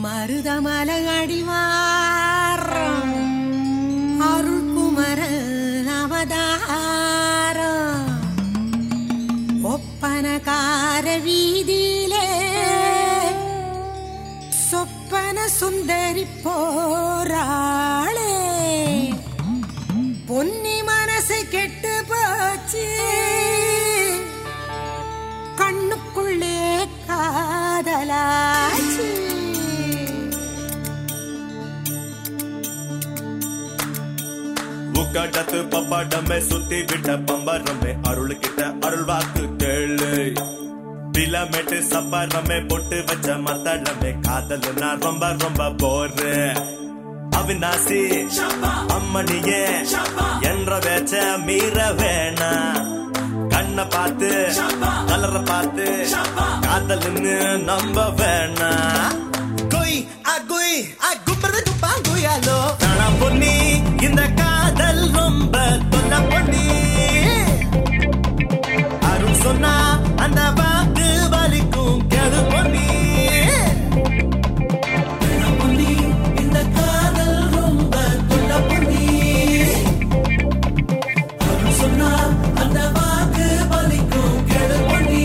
மருதமல அடிவாரம் அருள்குமர அவதாரம் ஒப்பனகார வீதியிலே சொப்பன சுந்தரி போராளே பொன்னி மனசு கெட்டு போச்சு கண்ணுக்குள்ளே காதலாச்சு உக்கடத்து பப்பாடமே சுத்தி விட்ட பம்பரமே அருள் கிட்ட அருள் வாக்கு கேளு பிலமெட்டு சப்பரமே பொட்டு வச்ச மத்தளமே காதல் நான் ரொம்ப ரொம்ப போரு அவினாசி அம்மணியே என்ற வேச்ச மீற வேணா கண்ணை பார்த்து கலர பார்த்து காதல்னு நம்ப வேணா கொய் அகுய் அகும்பது குப்பாங்குயாலோ நானா பொன்னி இந்த காதல் ரொம்ப தொல்ல பொன்னி அருள் சொன்னா அந்த வாக்கு வலிக்கும் கெடு பொன்னி நானா பொன்னி, இந்த காதல் ரொம்ப தொல்ல பொன்னி. அருள் சொன்னா அந்த வாக்கு வலிக்கும் கெடு பொன்னி.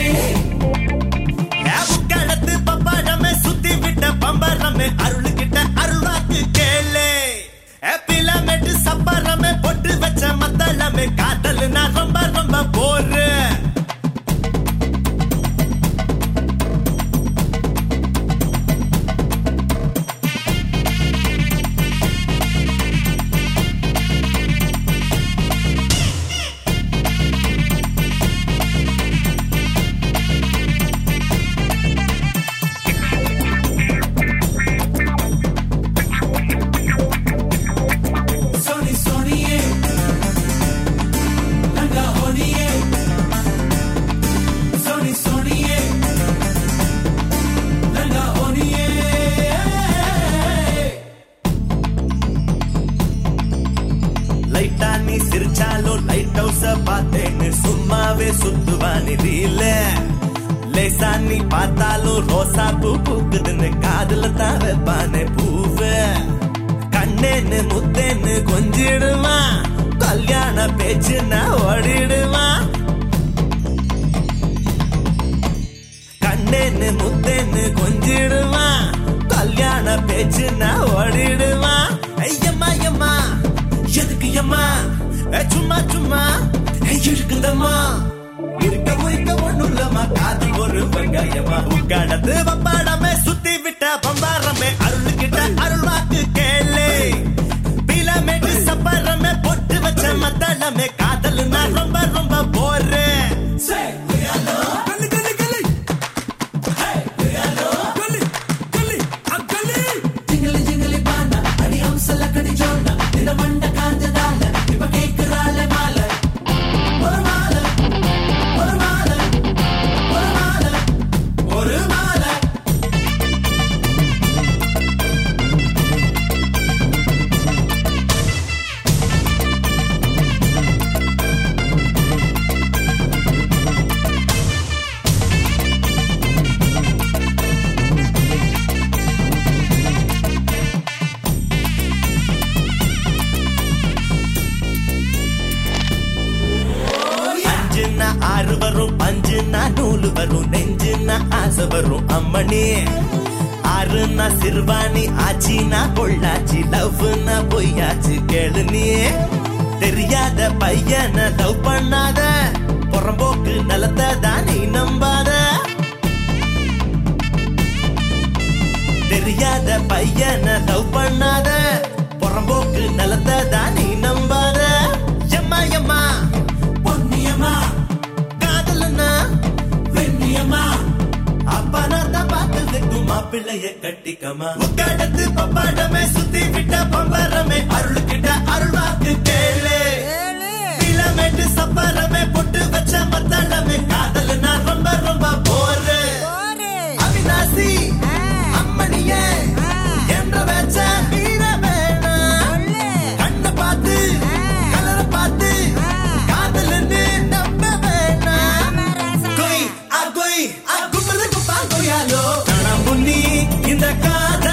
கடத்து பப்பாடமே சுத்தி விட்ட பம்பரமே அருள் கிட்ட அருள் வாக்கு கேளு பிலமெட்டு சப்பரமே பொட்டு வச்ச மத்தளமே காதல் நான் ரொம்ப ரொம்ப bore Sony Sony Langa Honi Sony Sony Langa Honi லைட்டா நீ சிரிச்சாலும் லைட் ஹவுஸ பார்த்தேன்னு சும்மாவே சுத்துவானி ரீல லேசா நீ பார்த்தாலும் ரோசா பூ பூக்குதுன்னு காதுல தான் வைப்பானே பூவ கண்ணேன்னு முத்தேன்னு கொஞ்சிடுமா கல்யாண பேச்சுன்னா ஓடிடுமா கண்ணேன்னு முத்தேன்னு கொஞ்சிடுமா கல்யாண பேச்சுன்னா ஓடிடுமா ஐயம்மா ஐயம்மா எதுக்கு ஐயம்மா ஏ, சும்மா சும்மா ஏ, இருக்குதம்மா இருக்க முறிக்க ஒண்ணுல்லம்மா காதல் ஒரு வெங்காயமா உட்காடத்து பப்பாடமே சுத்தி விட்ட பம்பாரமே அருள் கிட்ட அருள் வாக்கு கேளு பிலமேட்டு சப்பரமே பொட்டு வச்ச மத்தளமே காதல் நான் ரொம்ப ரொம்ப போறேன் Say Gully Gully Gully Hey Gully Gully Gully Jingly Jingly Bana Adi Amsala Kadi Jonna Nina Manda Kanjadala Ipa Kekurale Mala ஒரு மாலை ஒரு மாலை ஒரு மாலை ஒரு மாலை அஞ்சுன்னா ஆறு வரும் அஞ்சுன்னா நூலு வரும் நெஞ்சுன்னா ஆசை வரும் அம்மணி ஆறுனா சிறுவாணி ஆச்சினா பொள்ளாச்சி லவ்னா பொய்யாச்சு கேளு நீ தெரியாத பையனை லவ் பண்ணாத புறம்போக்கு நலத்தை தான் நீ நம்பாத தெரியாத பையனை லவ் பண்ணாத புறம்போக்கு நலத்தை தான் நீ நம்பாத எம்மா எம்மா பொன்னியம்மா காதலன்னா வெண்ணியம்மா அப்பா நான் தான் பார்த்ததுக்கு மாப்பிள்ளைய கட்டிக்கமா உட்காடத்து பப்பாடமே சுத்தி விட்ட பம்பரமே அருள் கிட்ட அருள் வாக்கு கேளு இளமேட்டு சப்பரமே பொட்டு வச்ச மத்தளமே காதல் நான் ரொம்ப ரொம்ப போரு அவினாசி அம்மணியே என்ற வச்ச வீர வேணாம் கண்ணை பார்த்து கலரை பார்த்து காதல்னு நம்ப வேணாம் கொய் அ கொய் அ கும்பது குப்பா கொய்யாலோ நான் முன்னி இந்த இந்த காதல்